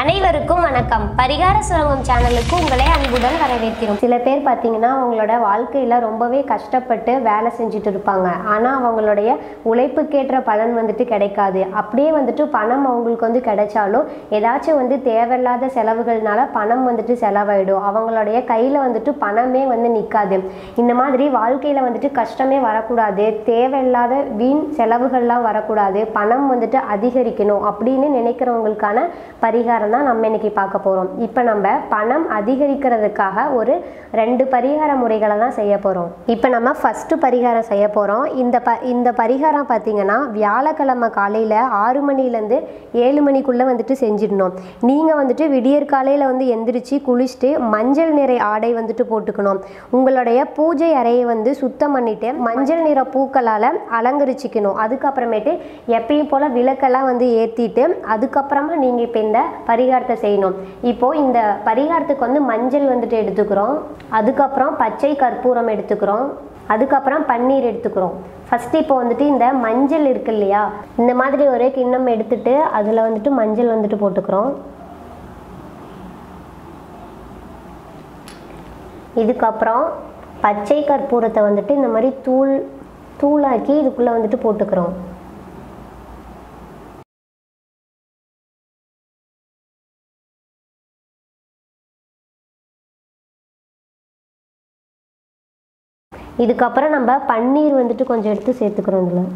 அனைவருக்கும் வணக்கம் பரிகார சுரங்கம் சேனலுக்கு உங்களை அன்புடன் வரவேற்கிறோம் சில பேர் பார்த்தீங்கன்னா அவங்களோட வாழ்க்கையில் ரொம்பவே கஷ்டப்பட்டு வேலை செஞ்சுட்டு இருப்பாங்க ஆனால் அவங்களுடைய உழைப்புக்கேற்ற பலன் வந்துட்டு கிடைக்காது அப்படியே வந்துட்டு பணம் அவங்களுக்கு வந்து கிடைச்சாலும் ஏதாச்சும் வந்து தேவையில்லாத செலவுகள்னால பணம் வந்துட்டு செலவாயிடும் அவங்களுடைய கையில் வந்துட்டு பணமே வந்து நிற்காது இந்த மாதிரி வாழ்க்கையில் வந்துட்டு கஷ்டமே வரக்கூடாது தேவையில்லாத வீண் செலவுகள்லாம் வரக்கூடாது பணம் வந்துட்டு அதிகரிக்கணும் அப்படின்னு நினைக்கிறவங்களுக்கான பரிகாரம் தான் நம்ம இன்னைக்கு பார்க்க போகிறோம் இப்போ நம்ம பணம் அதிகரிக்கிறதுக்காக ஒரு ரெண்டு பரிகார முறைகளை தான் செய்ய போகிறோம் இப்போ நம்ம ஃபஸ்ட்டு பரிகாரம் செய்ய போகிறோம் இந்த ப இந்த பரிகாரம் பார்த்தீங்கன்னா வியாழக்கிழமை காலையில் ஆறு மணிலேருந்து ஏழு மணிக்குள்ளே வந்துட்டு செஞ்சிடணும் நீங்கள் வந்துட்டு விடியற் காலையில் வந்து எந்திரிச்சு குளிச்சுட்டு மஞ்சள் நிற ஆடை வந்துட்டு போட்டுக்கணும் உங்களுடைய பூஜை அறையை வந்து சுத்தம் பண்ணிட்டு மஞ்சள் நிற பூக்களால் அலங்கரிச்சிக்கணும் அதுக்கப்புறமேட்டு எப்பயும் போல் விளக்கெல்லாம் வந்து ஏற்றிட்டு அதுக்கப்புறமா நீங்கள் இப்போ இந்த பரிகாரத்தை செய்யணும் இப்போது இந்த பரிகாரத்துக்கு வந்து மஞ்சள் வந்துட்டு எடுத்துக்கிறோம் அதுக்கப்புறம் பச்சை கற்பூரம் எடுத்துக்கிறோம் அதுக்கப்புறம் பன்னீர் எடுத்துக்கிறோம் ஃபஸ்ட்டு இப்போ வந்துட்டு இந்த மஞ்சள் இருக்கு இல்லையா இந்த மாதிரி ஒரு கிண்ணம் எடுத்துட்டு அதில் வந்துட்டு மஞ்சள் வந்துட்டு போட்டுக்கிறோம் இதுக்கப்புறம் பச்சை கற்பூரத்தை வந்துட்டு இந்த மாதிரி தூள் தூளாக்கி இதுக்குள்ளே வந்துட்டு போட்டுக்கிறோம் இதுக்கப்புறம் நம்ம பன்னீர் வந்துட்டு கொஞ்சம் எடுத்து சேர்த்துக்கிறோம் இதில்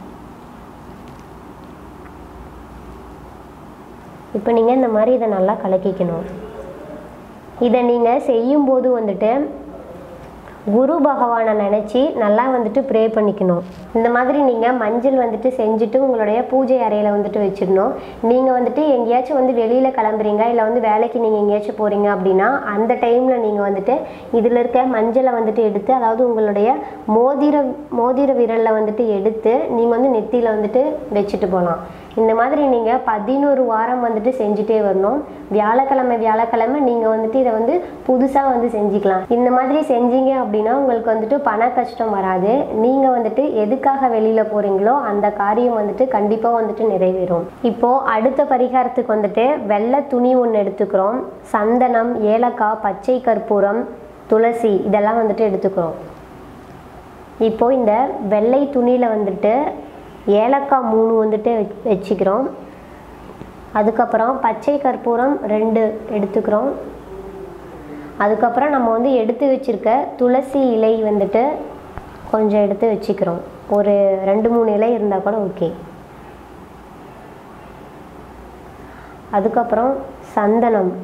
இப்போ நீங்கள் இந்த மாதிரி இதை நல்லா கலக்கிக்கணும் இதை நீங்கள் செய்யும்போது வந்துட்டு குரு பகவானை நினச்சி நல்லா வந்துட்டு ப்ரே பண்ணிக்கணும் இந்த மாதிரி நீங்கள் மஞ்சள் வந்துட்டு செஞ்சுட்டு உங்களுடைய பூஜை அறையில் வந்துட்டு வச்சிடணும் நீங்கள் வந்துட்டு எங்கேயாச்சும் வந்து வெளியில் கிளம்புறீங்க இல்லை வந்து வேலைக்கு நீங்கள் எங்கேயாச்சும் போகிறீங்க அப்படின்னா அந்த டைமில் நீங்கள் வந்துட்டு இதில் இருக்க மஞ்சளை வந்துட்டு எடுத்து அதாவது உங்களுடைய மோதிர மோதிர விரலில் வந்துட்டு எடுத்து நீங்கள் வந்து நெத்தியில் வந்துட்டு வச்சுட்டு போகலாம் இந்த மாதிரி நீங்கள் பதினோரு வாரம் வந்துட்டு செஞ்சுட்டே வரணும் வியாழக்கிழமை வியாழக்கிழமை நீங்கள் வந்துட்டு இதை வந்து புதுசாக வந்து செஞ்சுக்கலாம் இந்த மாதிரி செஞ்சீங்க அப்படின்னா உங்களுக்கு வந்துட்டு பண கஷ்டம் வராது நீங்கள் வந்துட்டு எதுக்காக வெளியில் போகிறீங்களோ அந்த காரியம் வந்துட்டு கண்டிப்பாக வந்துட்டு நிறைவேறும் இப்போது அடுத்த பரிகாரத்துக்கு வந்துட்டு வெள்ளை துணி ஒன்று எடுத்துக்கிறோம் சந்தனம் ஏலக்காய் பச்சை கற்பூரம் துளசி இதெல்லாம் வந்துட்டு எடுத்துக்கிறோம் இப்போது இந்த வெள்ளை துணியில் வந்துட்டு ஏலக்காய் மூணு வந்துட்டு வச்- வச்சுக்கிறோம் அதுக்கப்புறம் பச்சை கற்பூரம் ரெண்டு எடுத்துக்கிறோம் அதுக்கப்புறம் நம்ம வந்து எடுத்து வச்சிருக்க துளசி இலை வந்துட்டு கொஞ்சம் எடுத்து வச்சுக்கிறோம் ஒரு ரெண்டு மூணு இலை இருந்தால் கூட ஓகே அதுக்கப்புறம் சந்தனம்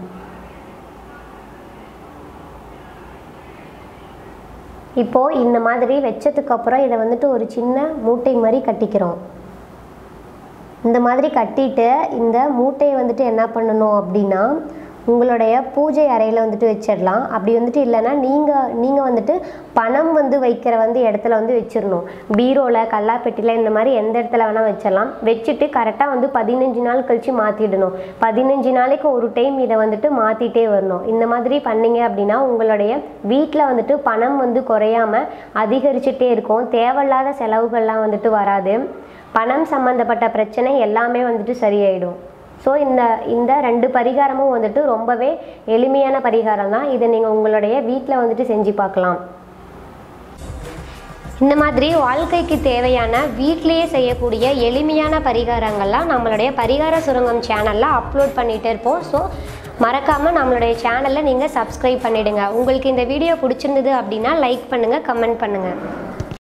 இப்போது இந்த மாதிரி வச்சதுக்கு அப்புறம் இதை வந்துட்டு ஒரு சின்ன மூட்டை மாதிரி கட்டிக்கிறோம் இந்த மாதிரி கட்டிட்டு இந்த மூட்டையை வந்துட்டு என்ன பண்ணணும் அப்படின்னா உங்களுடைய பூஜை அறையில் வந்துட்டு வச்சிடலாம் அப்படி வந்துட்டு இல்லைன்னா நீங்கள் நீங்கள் வந்துட்டு பணம் வந்து வைக்கிற வந்து இடத்துல வந்து வச்சிடணும் பீரோவில் கல்லாப்பெட்டியில் இந்த மாதிரி எந்த இடத்துல வேணால் வச்சிடலாம் வச்சுட்டு கரெக்டாக வந்து பதினஞ்சு நாள் கழித்து மாற்றிடணும் பதினஞ்சு நாளைக்கு ஒரு டைம் இதை வந்துட்டு மாற்றிட்டே வரணும் இந்த மாதிரி பண்ணீங்க அப்படின்னா உங்களுடைய வீட்டில் வந்துட்டு பணம் வந்து குறையாம அதிகரிச்சுட்டே இருக்கும் தேவையில்லாத செலவுகள்லாம் வந்துட்டு வராது பணம் சம்மந்தப்பட்ட பிரச்சனை எல்லாமே வந்துட்டு சரியாயிடும் ஸோ இந்த இந்த ரெண்டு பரிகாரமும் வந்துட்டு ரொம்பவே எளிமையான பரிகாரம் தான் இதை நீங்கள் உங்களுடைய வீட்டில் வந்துட்டு செஞ்சு பார்க்கலாம் இந்த மாதிரி வாழ்க்கைக்கு தேவையான வீட்டிலேயே செய்யக்கூடிய எளிமையான பரிகாரங்கள்லாம் நம்மளுடைய பரிகார சுரங்கம் சேனலில் அப்லோட் பண்ணிகிட்டே இருப்போம் ஸோ மறக்காமல் நம்மளுடைய சேனலை நீங்கள் சப்ஸ்கிரைப் பண்ணிடுங்க உங்களுக்கு இந்த வீடியோ பிடிச்சிருந்தது அப்படின்னா லைக் பண்ணுங்கள் கமெண்ட் பண்ணுங்கள்